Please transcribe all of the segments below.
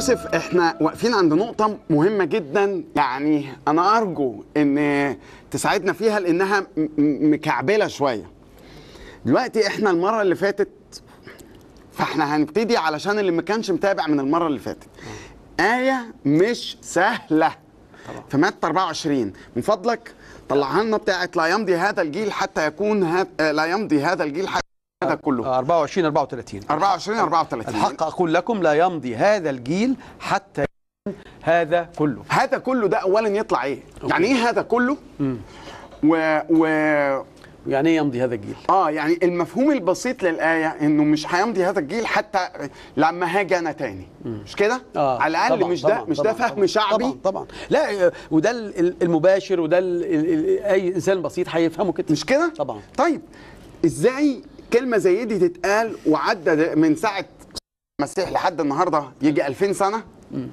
يوسف احنا واقفين عند نقطة مهمة جدا يعني أنا أرجو إن تساعدنا فيها لأنها م- م- مكعبلة شوية. دلوقتي احنا المرة اللي فاتت فاحنا هنبتدي علشان اللي ما كانش متابع من المرة اللي فاتت. آية مش سهلة. في متى 24 من فضلك طلعها لنا بتاعت لا يمضي هذا الجيل حتى يكون هذا لا يمضي هذا الجيل حتى هذا كله 24 34 24 34 الحق اقول لكم لا يمضي هذا الجيل حتى يكون هذا كله هذا كله ده اولا يطلع ايه يعني ايه هذا كله و, و... يعني ايه يمضي هذا الجيل اه يعني المفهوم البسيط للايه انه مش هيمضي هذا الجيل حتى لما هاجي انا تاني مش كده آه على الاقل طبعاً مش ده طبعاً مش ده طبعاً فهم طبعاً شعبي طبعا طبعا لا آه، وده ال- ال- المباشر وده ال- ال- ال- اي انسان بسيط هيفهمه كده مش كده طبعا طيب ازاي كلمه زي دي تتقال وعدى ده من ساعه المسيح لحد النهارده يجي 2000 سنه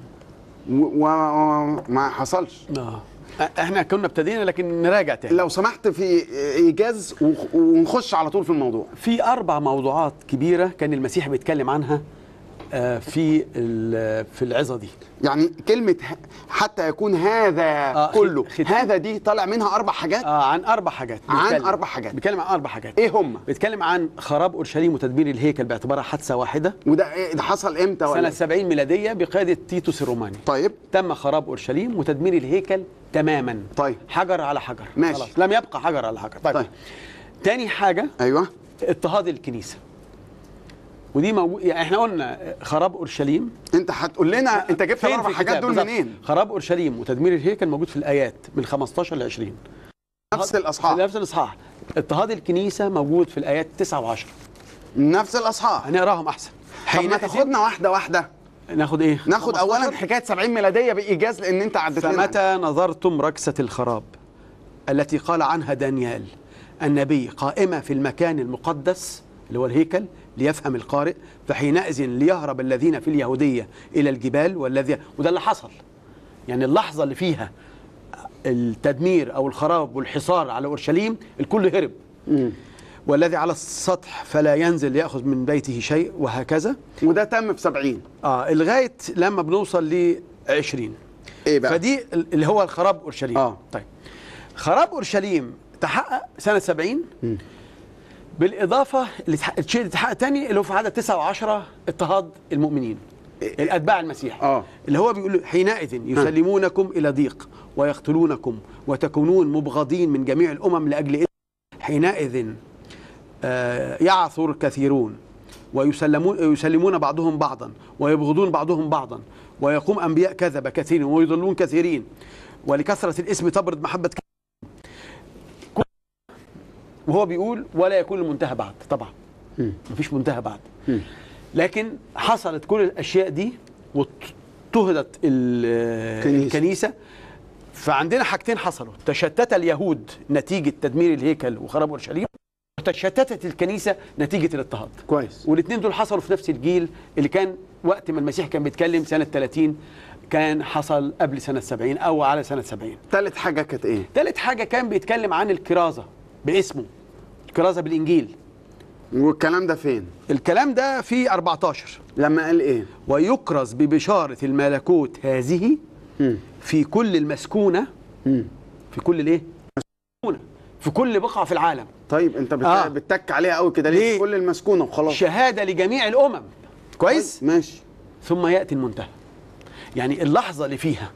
وما حصلش اه احنا كنا ابتدينا لكن نراجع تاني لو سمحت في ايجاز وخ- ونخش على طول في الموضوع في اربع موضوعات كبيره كان المسيح بيتكلم عنها آه، في ال- في العظه دي يعني كلمة ه- حتى يكون هذا آه، كله ختام. هذا دي طالع منها أربع حاجات آه عن اربع حاجات عن بيتكلم. أربع حاجات. بيتكلم عن اربع حاجات إيه هم؟ بيتكلم عن خراب اورشليم وتدمير الهيكل باعتبارها حادثه واحده وده إيه ده حصل إمتى سنه ولا 70 ميلاديه بقياده تيتوس الروماني طيب تم خراب اورشليم وتدمير الهيكل تماما طيب. حجر على حجر ماشي. خلاص لم يبقى حجر على حجر طيب, طيب. تاني حاجه أيوه اضطهاد الكنيسه ودي موجود يعني احنا قلنا خراب اورشليم أنت هتقول لنا أنت جبت فين الأربع في حاجات الكتاب؟ دول بالظبط. منين؟ خراب اورشليم وتدمير الهيكل موجود في الايات من 15 ل 20 نفس الأصحاح في نفس الاصحاح اضطهاد الكنيسه موجود في الايات 9 و10 نفس الأصحاح هنقراهم احسن طب ما حينئذ- تاخدنا واحدة واحدة ناخد ايه ناخد 15. أولا حكاية 70 ميلادية بإيجاز لأن أنت عدت لنا فمتى نظرتم ركسة الخراب التي قال عنها دانيال النبي قائمة في المكان المقدس اللي هو الهيكل ليفهم القارئ فحينئذ ليهرب الذين في اليهودية إلى الجبال والذي وده اللي حصل يعني اللحظة اللي فيها التدمير أو الخراب والحصار على أورشليم الكل هرب والذي على السطح فلا ينزل ليأخذ من بيته شيء وهكذا وده تم في 70 آه لغاية لما بنوصل ل 20 إيه بقى؟ فدي اللي هو الخراب اورشليم آه. طيب خراب اورشليم تحقق سنه 70 بالاضافه اللي تح- الشيء اللي تحقق تاني اللي هو في عدد 9 و10 اضطهاد المؤمنين الاتباع المسيح آه. اللي هو بيقول حينئذ يسلمونكم الى ضيق ويقتلونكم وتكونون مبغضين من جميع الامم لاجل إذن حينئذ آه، يعثر كثيرون ويسلمون يسلمون بعضهم بعضا ويبغضون بعضهم بعضا ويقوم انبياء كذب كثيرين ويضلون كثيرين ولكثره الاسم تبرد محبه كثيرين. كل- وهو بيقول ولا يكون المنتهى بعد طبعا مفيش منتهى بعد لكن حصلت كل الاشياء دي واضطهدت ال- كنيسة. الكنيسه فعندنا حاجتين حصلوا تشتت اليهود نتيجه تدمير الهيكل وخراب اورشليم وتشتتت الكنيسه نتيجه الاضطهاد كويس والاثنين دول حصلوا في نفس الجيل اللي كان وقت ما المسيح كان بيتكلم سنه 30 كان حصل قبل سنه 70 او على سنه 70 تالت حاجة كانت إيه؟ ثالث حاجه كان بيتكلم عن الكرازه باسمه الكرازه بالانجيل والكلام ده فين؟ الكلام ده في 14 لما قال إيه؟ ويكرز ببشاره الملكوت هذه مم. في كل المسكونه مم. في كل الايه مسكونه في كل بقعه في العالم طيب أنت بت... آه. بتتك عليها قوي كده ليه؟ ليه؟ كل المسكونة وخلاص شهاده لجميع الامم كويس طيب، ماشي ثم ياتي المنتهى يعني اللحظه اللي فيها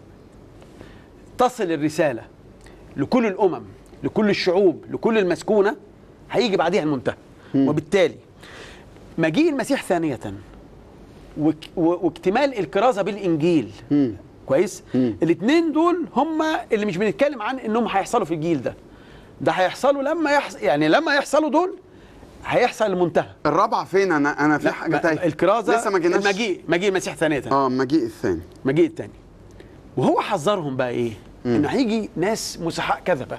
تصل الرساله لكل الامم لكل الشعوب لكل المسكونه هيجي بعدها المنتهى وبالتالي مجيء المسيح ثانيه وك- و- واكتمال الكرازه بالانجيل مم. كويس مم. الاثنين دول هم اللي مش بنتكلم عن انهم هيحصلوا في الجيل ده ده هيحصلوا لما يحصل يعني لما يحصلوا دول هيحصل المنتهى الرابعة فين أنا أنا في لا، حاجة ما- تايهة الكرازه لسه ما جيناش المجيء مجيء المسيح ثانيه اه المجيء الثاني مجيء التاني وهو حذرهم بقى ايه انه هيجي ناس مسحاء كذبه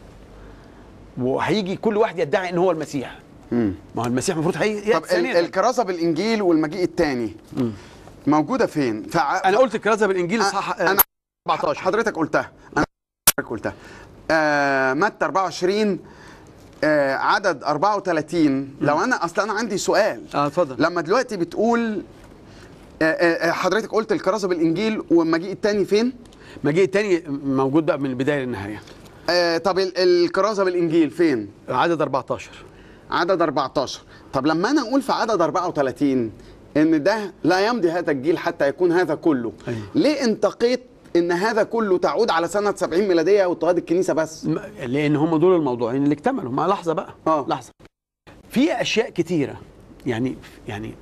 وهيجي كل واحد يدعي ان هو المسيح مم. ما هو المسيح المفروض هيجي طب ال- الكرازة بالإنجيل والمجيء الثاني موجودة فين؟ فع... انا قلت الكرازه بالانجيل أ- صح أنا 14 حضرتك قلتها أنا حضرتك قلتها آه متى 24 آه عدد 34 لو أنا أصل أنا عندي سؤال اه اتفضل لما دلوقتي بتقول آه، آه، آه، حضرتك قلت الكرازه بالانجيل والمجيء الثاني فين مجيء الثاني موجود بقى من البدايه للنهايه آه، طب ال- الكرازه بالانجيل فين عدد 14 عدد 14 طب لما انا اقول في عدد 34 ان ده لا يمضي هذا الجيل حتى يكون هذا كله أيوة. ليه انتقيت ان هذا كله تعود على سنه 70 ميلاديه واضطهاد الكنيسه بس م- لان هم دول الموضوعين اللي اكتملوا ما لحظه بقى آه. لحظه في اشياء كتيره يعني يعني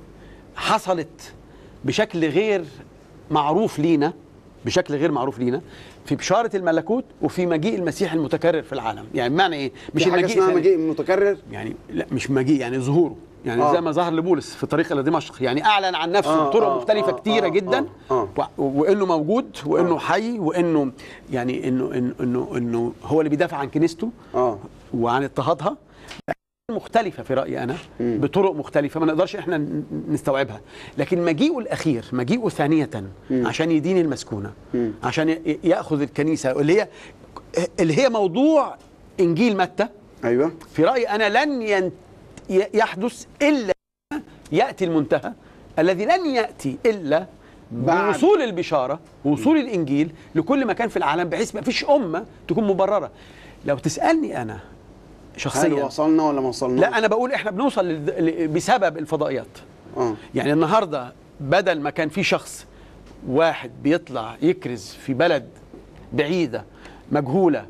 حصلت بشكل غير معروف لينا بشكل غير معروف لينا في بشاره الملكوت وفي مجيء المسيح المتكرر في العالم يعني بمعنى ايه مش حاجه اسمها ثاني. مجيء متكرر يعني لا مش مجيء يعني ظهوره يعني آه. زي ما ظهر لبولس في طريق الى دمشق يعني اعلن عن نفسه آه، بطرق آه، مختلفه آه، كتيره آه، جدا آه، و- وانه موجود وانه حي وانه يعني انه انه انه, إنه هو اللي بيدافع عن كنيسته اه وعن اضطهادها مختلفة في رأيي أنا بطرق مختلفة ما نقدرش إحنا ن- نستوعبها لكن مجيئه الأخير مجيئه ثانية عشان يدين المسكونة عشان ي- يأخذ الكنيسة اللي هي اللي هي موضوع إنجيل متى ايوه في رأيي أنا لن ين- ي- يحدث إلا يأتي المنتهى الذي لن يأتي إلا بعد. بوصول البشارة ووصول الإنجيل لكل مكان في العالم بحيث ما فيش أمة تكون مبررة لو تسألني أنا هل شخصيا وصلنا ولا ما وصلنا لا أنا بقول إحنا بنوصل للد- ل- بسبب الفضائيات اه يعني النهارده بدل ما كان في شخص واحد بيطلع يكرز في بلد بعيده مجهوله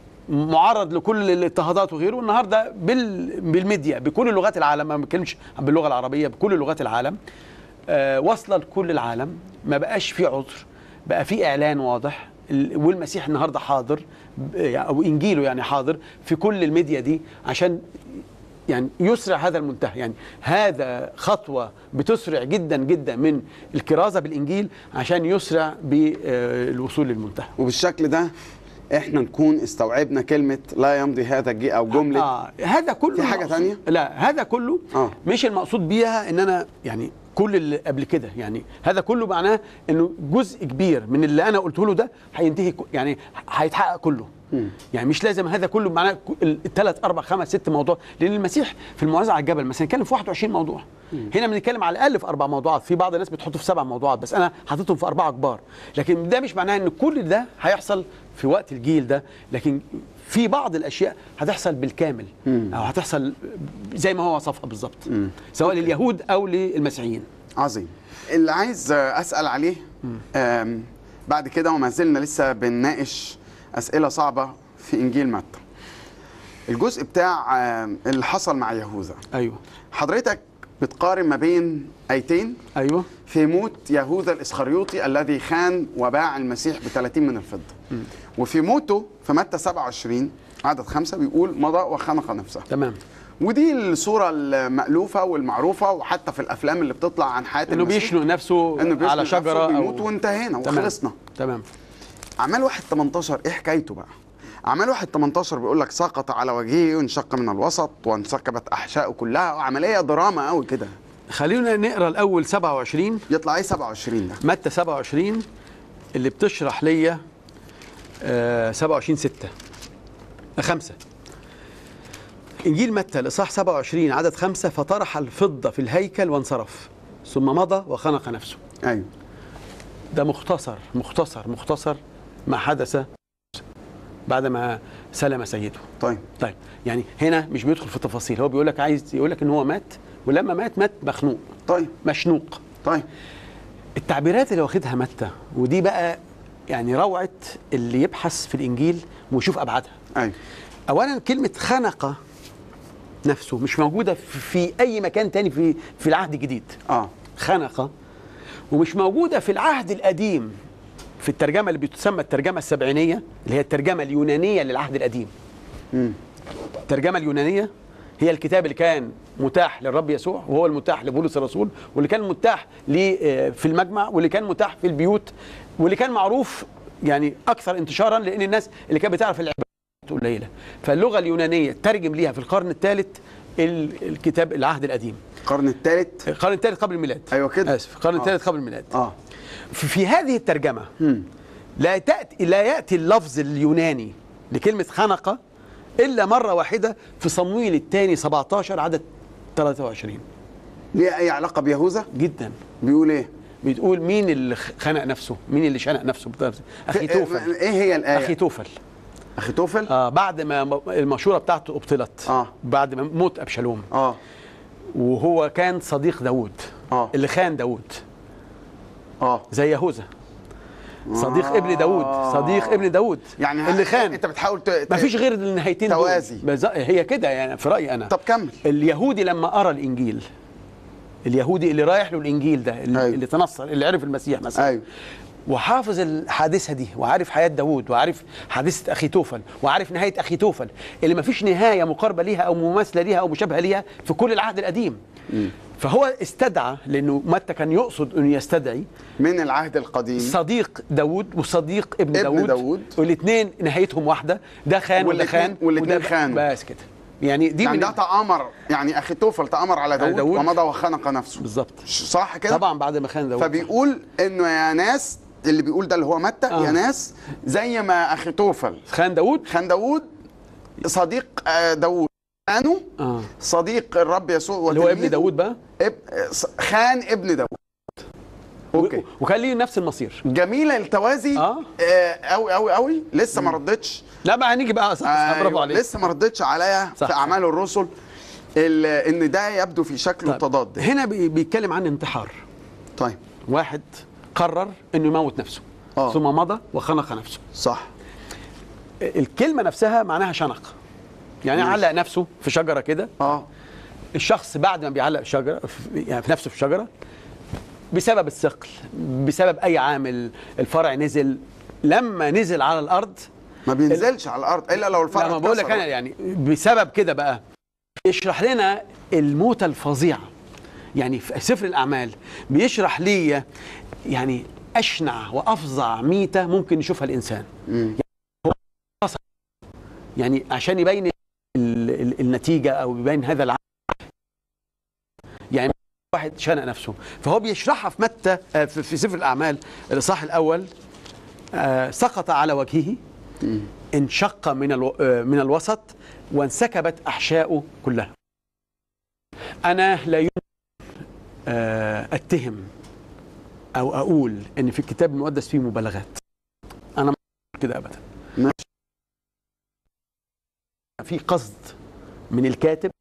معرض لكل الاضطهادات وغيره النهارده بال بالميديا بكل لغات العالم ما بتكلمش باللغه العربيه بكل لغات العالم آه واصله لكل العالم ما بقاش في عذر بقى في اعلان واضح ال- والمسيح النهارده حاضر ب- او انجيله يعني حاضر في كل الميديا دي عشان يعني يسرع هذا المنتهى يعني هذا خطوة بتسرع جدا جدا من الكرازة بالإنجيل عشان يسرع بالوصول للمنتهى وبالشكل ده احنا نكون استوعبنا كلمه لا يمضي هذا الجيل او جمله آه هذا كله في حاجة المقصود- تانية؟ لا هذا كله آه. مش المقصود بيها ان انا يعني كل اللي قبل كده يعني هذا كله معناه انه جزء كبير من اللي انا قلته له ده هينتهي ك- يعني هيتحقق كله يعني مش لازم هذا كله معناه الثلاث اربع خمس ست موضوع لان المسيح في الموعظه على الجبل مثلا نتكلم في 21 موضوع هنا بنتكلم على الاقل في اربع موضوعات في بعض الناس بتحطه في سبع موضوعات بس انا حاططهم في اربعه كبار لكن ده مش معناه ان كل ده هيحصل في وقت الجيل ده لكن في بعض الاشياء هتحصل بالكامل او هتحصل زي ما هو وصفها بالظبط سواء لليهود او للمسيحيين عظيم اللي عايز آه، اسال عليه آم، بعد كده وما زلنا لسه بنناقش اسئله صعبه في انجيل متى الجزء بتاع آم، اللي حصل مع يهوذا ايوه حضرتك بتقارن ما بين ايتين ايوه في موت يهوذا الاسخريوطي الذي خان وباع المسيح ب 30 من الفضه وفي موته في متى 27 عدد خمسة بيقول مضى وخنق نفسه تمام ودي الصورة المألوفة والمعروفة وحتى في الأفلام اللي بتطلع عن حياة انه المسيح بيشنق نفسه انه بيشنق على نفسه شجره وبيموت او وانتهينا تمام. وخلصنا تمام اعمال واحد 18 ايه حكايته بقى اعمال واحد 18 بيقول لك سقط على وجهه وانشق من الوسط وانسكبت احشائه كلها وعمليه دراما قوي كده خلينا نقرا الاول 27 يطلع ايه 27 ده متى 27 اللي بتشرح ليا آه 27 6 خمسة إنجيل متى الإصحاح 27 عدد خمسة فطرح الفضة في الهيكل وانصرف ثم مضى وخنق نفسه ايوه ده مختصر مختصر مختصر ما حدث بعدما سلم سيده طيب طيب يعني هنا مش بيدخل في تفاصيل هو بيقول لك عايز يقول لك ان هو مات ولما مات مات مخنوق طيب مشنوق طيب التعبيرات اللي واخدها متى ودي بقى يعني روعه اللي يبحث في الانجيل ويشوف ابعادها ايوه اولا كلمه خنق نفسه مش موجوده في في اي مكان تاني في في العهد الجديد اه خنق ومش موجوده في العهد القديم في الترجمه اللي بتسمى الترجمه السبعينيه اللي هي الترجمه اليونانيه للعهد القديم مم. الترجمه اليونانيه هي الكتاب اللي كان متاح للرب يسوع وهو المتاح لبولس الرسول واللي كان متاح لي آه، في المجمع واللي كان متاح في البيوت واللي كان معروف يعني اكثر انتشارا لان الناس اللي كانت بتعرف العبارات قليله فاللغه اليونانيه ترجم ليها في القرن الثالث ال- الكتاب العهد القديم القرن الثالث القرن الثالث قبل الميلاد أيوة كده. اسف القرن آه. الثالث قبل الميلاد اه في, في هذه الترجمه لا تاتي لا ياتي اللفظ اليوناني لكلمه خنقه الا مره واحده في صمويل الثاني 17 عدد 23 ليه اي علاقه بيهوذا جدا بيقول ايه بتقول مين اللي خنق نفسه مين اللي شنق نفسه بنفسه اخي توفل ايه هي الايه اخي توفل اخي توفل آه بعد ما المشوره بتاعته ابطلت آه. بعد ما موت ابشالوم اه وهو كان صديق داوود آه. اللي خان داوود اه زي يهوذا صديق آه. ابن داوود صديق ابن داوود يعني اللي ه- خان انت بتحاول ت... ت- ما فيش غير النهايتين دول. توازي. بز- هي كده يعني في رايي انا طب كمل اليهودي لما قرا الانجيل اليهودي اللي رايح له الانجيل ده اللي, أيوة. اللي تنصر اللي عرف المسيح مثلا ايوه وحافظ الحادثه دي وعارف حياه داوود وعارف حادثه اخي توفل وعارف نهايه اخي توفل اللي ما فيش نهايه مقاربه ليها او مماثله ليها او مشابهه ليها في كل العهد القديم فهو استدعى لانه متى كان يقصد انه يستدعي من العهد القديم صديق داوود وصديق ابن, ابن داوود, داوود. والاثنين نهايتهم واحده ده خان وده والاتنين- خان والاتنين وده ب- خانوا. بس كده يعني دي يعني من ده تآمر يعني اخي توفل تآمر على داود, داود. ومضى وخنق نفسه بالظبط ش- صح كده طبعا بعد ما خان داوود فبيقول انه يا ناس اللي بيقول ده اللي هو متى آه. يا ناس زي ما اخي توفل خان داوود خان داود صديق آه، داود خانه اه صديق الرب يسوع اللي هو ابن وتلميذه. داوود بقى اب... خان ابن داود اوكي و- وكان ليه نفس المصير جميله التوازي آه. قوي قوي قوي لسه ما ردتش لا بقى هنيجي بقى صح صح برافو أيوة، عليك لسه ما ردتش عليا صح، في صح. اعمال الرسل ال- ان ده يبدو في شكله طيب. تضاد هنا بي- بيتكلم عن انتحار طيب واحد قرر انه يموت نفسه آه. ثم مضى وخنق نفسه صح الكلمه نفسها معناها شنق يعني ماشي. علق نفسه في شجره كده اه الشخص بعد ما بيعلق شجره في- يعني في نفسه في شجره بسبب الثقل بسبب اي عامل الفرع نزل لما نزل على الارض ما بينزلش على الارض الا لو الفرع لا ما بقول لك اتكسر. انا يعني بسبب كده بقى يشرح لنا الموتة الفظيعة يعني في سفر الأعمال بيشرح لي يعني أشنع وأفظع ميتة ممكن يشوفها الإنسان مم. يعني, هو قصد. يعني عشان يبين ال- ال- النتيجة أو يبين هذا العمل يعني واحد شنق نفسه فهو بيشرحها في متى آه، في في سفر الأعمال الإصحاح الأول آه، سقط على وجهه انشق من الو... آه، من الوسط وانسكبت احشاؤه كلها. انا لا يمكن آه، اتهم او اقول ان في الكتاب المقدس فيه مبالغات. انا ما أقول كده ابدا. ماشي. في قصد من الكاتب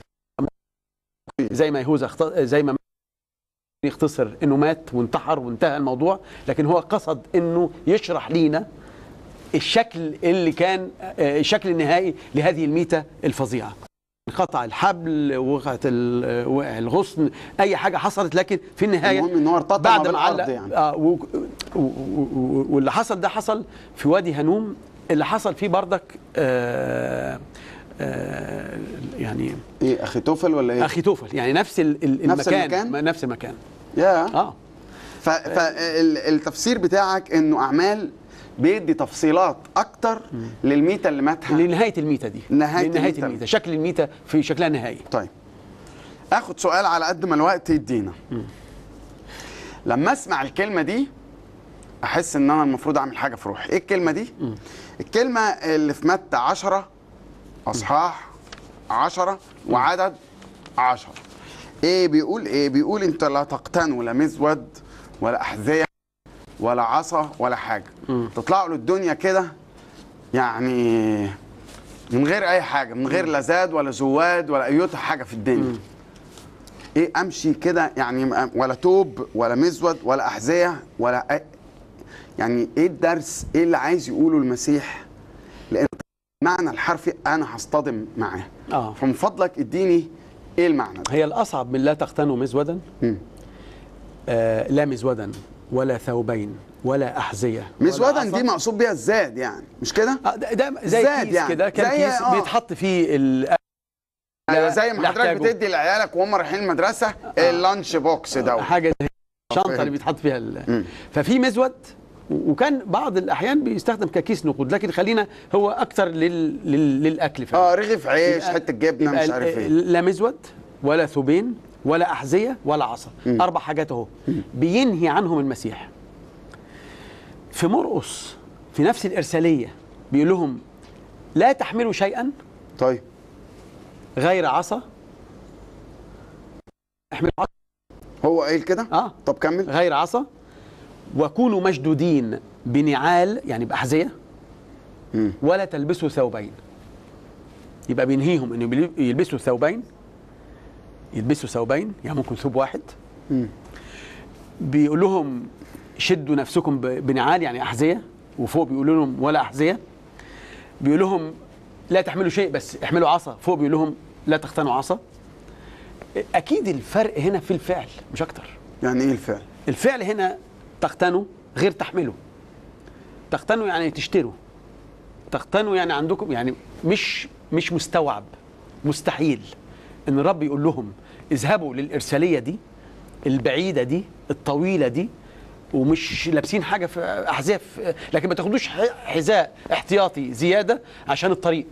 زي ما يهوذا اخت... زي ما يختصر انه مات وانتحر وانتهى الموضوع لكن هو قصد انه يشرح لينا الشكل اللي كان آه، الشكل النهائي لهذه الميتة الفظيعة انقطع الحبل وقعت ال- وقع الغصن اي حاجه حصلت لكن في النهايه المهم ان هو ارتطم بعد ما بالارض علق يعني آه و و و واللي حصل ده حصل في وادي هنوم اللي حصل فيه بردك آه آه يعني ايه اخي توفل ولا ايه؟ اخي توفل يعني نفس ال- ال- نفس المكان المكان؟ ما- نفس المكان يا اه فالتفسير بتاعك انه اعمال بيدي تفصيلات اكتر للميتة اللي ماتها لنهايه الميته دي نهاية لنهايه الميتة. الميته شكل الميته في شكلها النهائي طيب اخد سؤال على قد ما الوقت يدينا لما اسمع الكلمه دي احس ان انا المفروض اعمل حاجه في روحي ايه الكلمه دي الكلمه اللي في متى 10 اصحاح 10 وعدد 10 ايه بيقول ايه بيقول انت لا تقتنوا لا مزود ولا احذيه ولا عصا ولا حاجه تطلعوا للدنيا كده يعني من غير اي حاجه من غير لا زاد ولا زواد ولا ايوتا حاجه في الدنيا ايه امشي كده يعني م- ولا توب ولا مزود ولا احذيه ولا أي يعني ايه الدرس ايه اللي عايز يقوله المسيح لان المعنى الحرفي انا هصطدم معاه اه فمن فضلك اديني ايه المعنى ده هي الأصعب من لا تختنوا مزودا مم. آه لا مزودا ولا ثوبين ولا أحذية ولا مزودا عصا. دي مقصود بيها الزاد يعني مش كده آه ده, ده زي زاد كيس يعني. كده كان زي- كيس آه. بيتحط فيه ال ايوه لا- زي ما لا حضرتك احتاجه. بتدي لعيالك وهم رايحين المدرسه اللانش بوكس ده حاجة زي الشنطة فهمت. اللي بيتحط فيها ال... مم. ففي مزود و- وكان بعض الأحيان بيستخدم ككيس نقود لكن خلينا هو أكثر لل... لل... للأكل فعلا. اه رغيف عيش يبقى- حته جبنه يبقى مش عارف ال- ايه لا مزود ولا ثوبين ولا أحذية ولا عصا أربع حاجات أهو بينهي عنهم المسيح في مرقس في نفس الإرسالية بيقول لهم لا تحملوا شيئا طيب غير عصا احملوا عصا هو قايل كده اه طب كمل غير عصا وكونوا مشدودين بنعال يعني باحذيه مم. ولا تلبسوا ثوبين يبقى بينهيهم انه بيل- يلبسوا ثوبين يلبسوا ثوبين يعني ممكن ثوب واحد مم. بيقول لهم شدوا نفسكم ب- بنعال يعني احذيه وفوق بيقولوا لهم ولا احذيه بيقول لهم لا تحملوا شيء بس احملوا عصا فوق بيقول لهم لا تختنوا عصا اكيد الفرق هنا في الفعل مش اكتر يعني ايه الفعل الفعل هنا تختنوا غير تحملوا تختنوا يعني تشتروا تختنوا يعني عندكم يعني مش مش مستوعب مستحيل ان الرب يقول لهم اذهبوا للارساليه دي البعيده دي الطويله دي ومش لابسين حاجه في احذيه في- لكن ما تاخدوش ح- حذاء احتياطي زياده عشان الطريق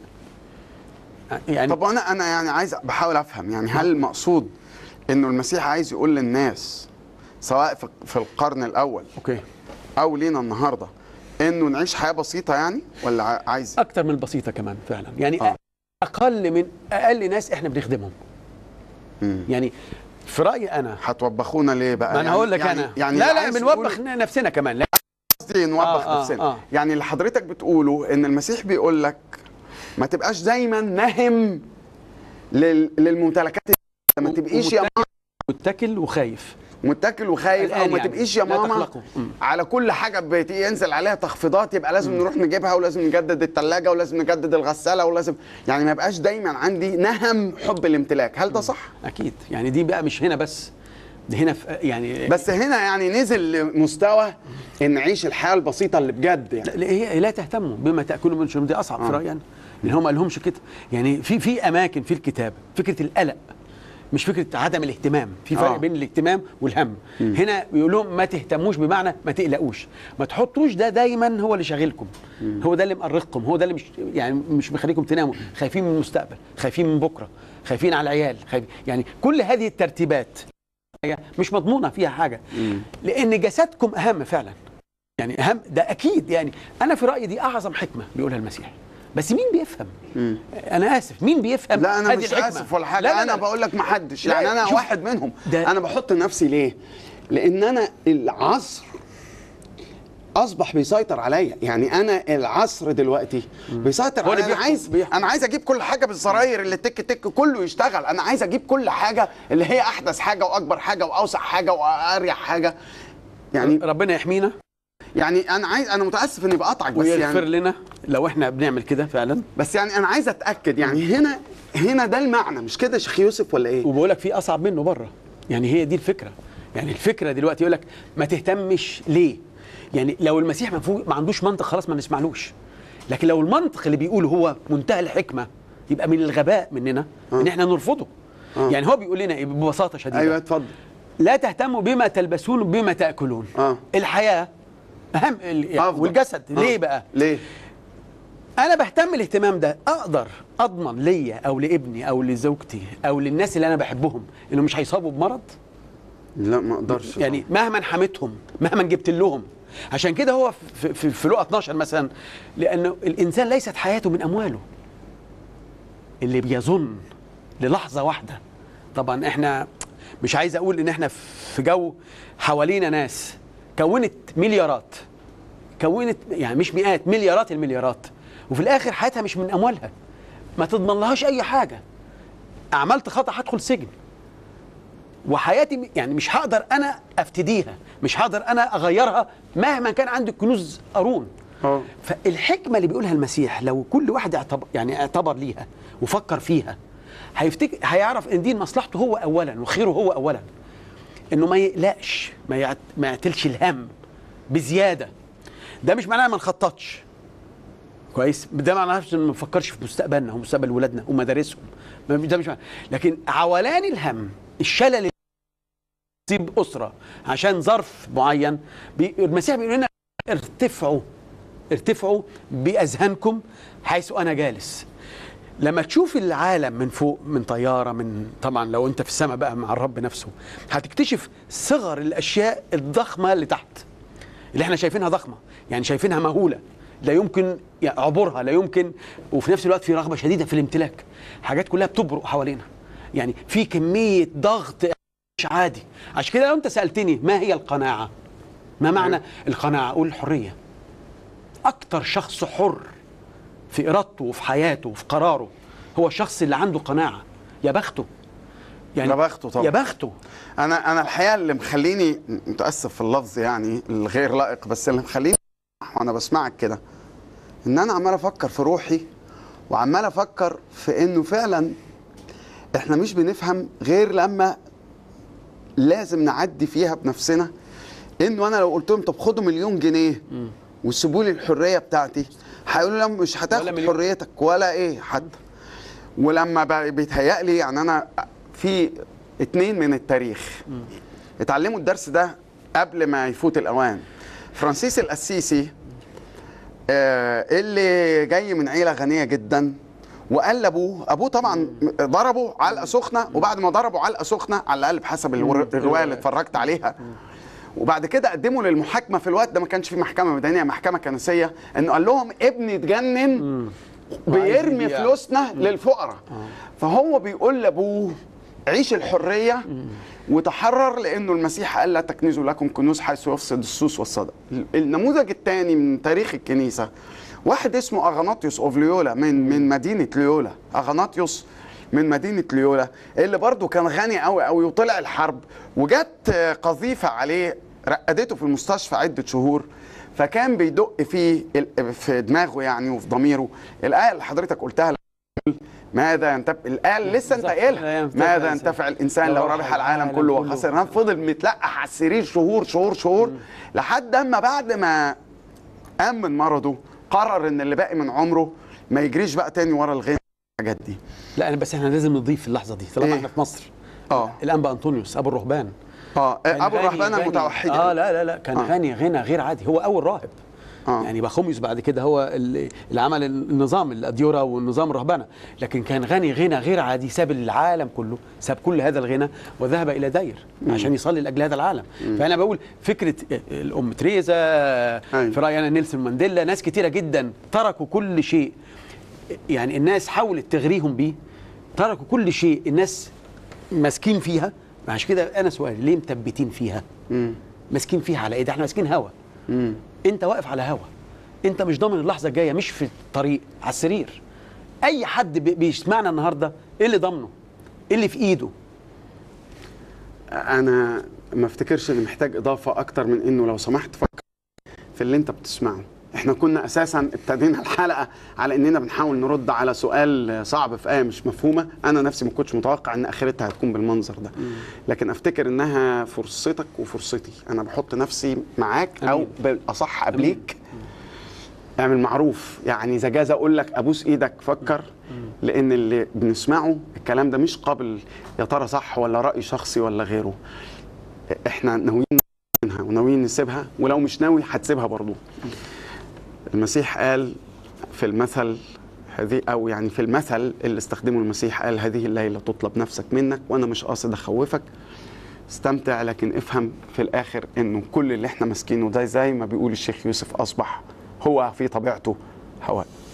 يعني طب انا انا يعني عايز بحاول افهم يعني هل المقصود انه المسيح عايز يقول للناس سواء في, في القرن الاول اوكي او لينا النهارده انه نعيش حياه بسيطه يعني ولا ع- عايز اكتر من البسيطه كمان فعلا يعني آه. اقل من اقل ناس احنا بنخدمهم مم. يعني في رايي انا هتوبخونا ليه بقى ما انا يعني- هقول لك يعني انا يعني لا اللي لا عايز بنوبخ يقول- نفسنا كمان لا قصدي نوبخ آه، آه، نفسنا آه. يعني اللي حضرتك بتقوله ان المسيح بيقول لك ما تبقاش دايما نهم لل... للممتلكات ما تبقيش يا ماما متكل وخايف متكل وخايف او قلقان ما يعني. تبقيش يا لا ماما تقلقوا. مم. على كل حاجه بينزل عليها تخفيضات يبقى لازم نروح نجيبها ولازم نجدد الثلاجه ولازم نجدد الغساله ولازم يعني ما يبقاش دايما عندي نهم حب الامتلاك هل ده صح اكيد يعني دي بقى مش هنا بس دي هنا في يعني بس هنا يعني نزل لمستوى ان نعيش الحياه البسيطه اللي بجد يعني لا هي لا تهتموا بما تاكلوا من شرب دي اصعب في آه. رايي انا لان هم ما لهمش كده يعني في في اماكن في الكتاب فكره القلق مش فكره عدم الاهتمام في فرق آه. بين الاهتمام والهم هنا بيقول لهم ما تهتموش بمعنى ما تقلقوش ما تحطوش ده دايما هو اللي شاغلكم هو ده اللي مقرقكم هو ده اللي مش يعني مش مخليكم تناموا خايفين من المستقبل خايفين من بكره خايفين على العيال خايفين يعني كل هذه الترتيبات هي مش مضمونه فيها حاجه لان جسدكم اهم فعلا يعني اهم ده اكيد يعني انا في رايي دي اعظم حكمه بيقولها المسيح بس مين بيفهم انا اسف مين بيفهم لا انا هذه مش الحكمة؟ اسف ولا حاجه لا لا انا لا. بقول لك ما حدش لا، يعني انا شوف، واحد منهم ده- انا بحط نفسي ليه لان انا العصر اصبح بيسيطر عليا يعني انا العصر دلوقتي بيسيطر هو اللي عليا انا بيحكم- عايز بيحكم. انا عايز اجيب كل حاجه بالزراير اللي تك تك كله يشتغل انا عايز اجيب كل حاجه اللي هي احدث حاجه واكبر حاجه واوسع حاجه واريح حاجه يعني ربنا يحمينا يعني انا عايز انا متاسف اني بقطعك بس ويغفر يعني لنا لو احنا بنعمل كده فعلا بس يعني انا عايز اتاكد يعني هنا هنا ده المعنى مش كده يا شيخ يوسف ولا ايه وبقول لك في اصعب منه بره يعني هي دي الفكره يعني الفكره دلوقتي يقول لك ما تهتمش ليه يعني لو المسيح ما, فوق ما عندوش منطق خلاص ما نسمعلوش لكن لو المنطق اللي بيقوله هو منتهى الحكمه يبقى من الغباء مننا آه. ان احنا نرفضه آه. يعني هو بيقول لنا إيه ببساطه شديده ايوه اتفضل لا تهتموا بما تلبسون بما تاكلون آه. الحياه اهم ال- أفضل. والجسد آه. ليه بقى ليه انا بهتم الاهتمام ده اقدر اضمن ليا او لابني او لزوجتي او للناس اللي انا بحبهم انهم مش هيصابوا بمرض لا ما اقدرش يعني مهما حميتهم مهما جبت لهم عشان كده هو في في, في لقا 12 مثلا لانه الانسان ليست حياته من امواله اللي بيظن للحظه واحده طبعا احنا مش عايز اقول ان احنا في جو حوالينا ناس كونت مليارات كونت يعني مش مئات مليارات المليارات وفي الاخر حياتها مش من اموالها ما تضمن لهاش اي حاجه عملت خطا هدخل سجن وحياتي م- يعني مش هقدر انا افتديها مش هقدر انا اغيرها مهما كان عندي كنوز قارون اه فالحكمه اللي بيقولها المسيح لو كل واحد اعتبر يعني اعتبر ليها وفكر فيها هيفتكر هيعرف ان دي مصلحته هو اولا وخيره هو اولا انه ما يقلقش ما يعت... ما يعتلش الهم بزياده ده مش معناه ما نخططش كويس ده معناه إن ما نفكرش في مستقبلنا ومستقبل ولادنا ومدارسهم ما- ده مش معناه لكن عولان الهم الشلل اللي يصيب اسره عشان ظرف معين بي... المسيح بيقول لنا ارتفعوا ارتفعوا باذهانكم حيث انا جالس لما تشوف العالم من فوق من طياره من طبعا لو انت في السماء بقى مع الرب نفسه هتكتشف صغر الاشياء الضخمه اللي تحت اللي احنا شايفينها ضخمه يعني شايفينها مهوله لا يمكن يعني عبورها لا يمكن وفي نفس الوقت في رغبه شديده في الامتلاك حاجات كلها بتبرق حوالينا يعني في كميه ضغط مش عادي عشان كده لو انت سالتني ما هي القناعه ما معنى القناعه اقول الحريه اكتر شخص حر في ارادته وفي حياته وفي قراره هو الشخص اللي عنده قناعه يا بخته يا بخته طبعا. يا بخته انا انا الحقيقه اللي مخليني متاسف في اللفظ يعني الغير لائق بس اللي مخليني وانا بسمعك كده ان انا عمال افكر في روحي وعمال افكر في انه فعلا احنا مش بنفهم غير لما لازم نعدي فيها بنفسنا انه انا لو قلت لهم طب خدوا مليون جنيه وسيبوا لي الحريه بتاعتي هيقولوا لهم مش هتاخد مليون. حريتك ولا ايه حتى ولما ب- بيتهيألي يعني انا في اتنين من التاريخ اتعلموا الدرس ده قبل ما يفوت الاوان فرانسيس القسيسي آه، اللي جاي من عيله غنيه جدا وقال لابوه ابوه طبعا ضربه علقه سخنه وبعد ما ضربه علقه سخنه على الاقل بحسب الور- الروايه اللي اتفرجت عليها وبعد كده قدموا للمحاكمه في الوقت ده ما كانش في محكمه مدنيه محكمه كنسيه انه قال لهم ابني اتجنن بيرمي يبيع. فلوسنا للفقراء فهو بيقول لابوه عيش الحريه وتحرر لانه المسيح قال لا تكنزوا لكم كنوز حيث يفسد السوس والصدى النموذج الثاني من تاريخ الكنيسه واحد اسمه اغناطيوس اوف ليولا من من مدينه ليولا اغناطيوس من مدينه ليولا اللي برضه كان غني قوي قوي وطلع الحرب وجت قذيفه عليه رقدته في المستشفى عده شهور فكان بيدق فيه ال- في دماغه يعني وفي ضميره الايه اللي حضرتك قلتها ماذا ينتفع الآية اللي لسه انت بالظبط. قايلها لا ينتفع ماذا الإنسان. ينتفع الانسان لو لو ربح ربح العالم العالم كله كله. وخسر فضل متلقح على السرير شهور شهور شهور لحد اما بعد ما قام من مرضه قرر ان اللي باقي من عمره ما يجريش بقى تاني ورا الغنى الحاجات دي لا انا بس احنا لازم نضيف في اللحظه دي طالما إيه؟ احنا في مصر اه الانبا انطونيوس ابو الرهبان اه كان ابو غني- الرهبان غني. المتوحد اه لا لا لا كان آه. آه. غني غنى غير عادي هو اول راهب آه. يعني بخوميوس بعد كده هو اللي اللي عمل النظام الاديوره والنظام الرهبنه لكن كان غني غنى غير عادي ساب العالم كله ساب كل هذا الغنى وذهب الى داير عشان يصلي لاجل هذا العالم فانا بقول فكره الام تريزا أيوة. في رايي انا نيلسون مانديلا ناس كتيره جدا تركوا كل شيء يعني الناس حاولت تغريهم بيه تركوا كل شيء الناس ماسكين فيها عشان كده انا سؤالي ليه مثبتين فيها مم. ماسكين فيها على ايه ده احنا ماسكين هوا مم. انت واقف على هوا انت مش ضامن اللحظه الجايه مش في الطريق على السرير اي حد بي- بيسمعنا النهارده ايه اللي ضامنه ايه اللي في ايده انا ما افتكرش ان محتاج اضافه اكتر من انه لو سمحت فكر في اللي انت بتسمعه احنا كنا اساسا ابتدينا الحلقه على اننا بنحاول نرد على سؤال صعب في ايه مش مفهومه انا نفسي ما كنتش متوقع ان اخرتها هتكون بالمنظر ده لكن افتكر انها فرصتك وفرصتي انا بحط نفسي معاك او أمين. بالاصح قبليك اعمل معروف يعني اذا جاز اقول لك ابوس ايدك فكر لان اللي بنسمعه الكلام ده مش قابل يا ترى صح ولا راي شخصي ولا غيره احنا ناويين منها وناويين نسيبها ولو مش ناوي هتسيبها برضو المسيح قال في المثل هذه او يعني في المثل اللي استخدمه المسيح قال هذه الليله تطلب نفسك منك وانا مش قاصد اخوفك استمتع لكن افهم في الاخر انه كل اللي احنا ماسكينه ده زي ما بيقول الشيخ يوسف اصبح هو في طبيعته هواء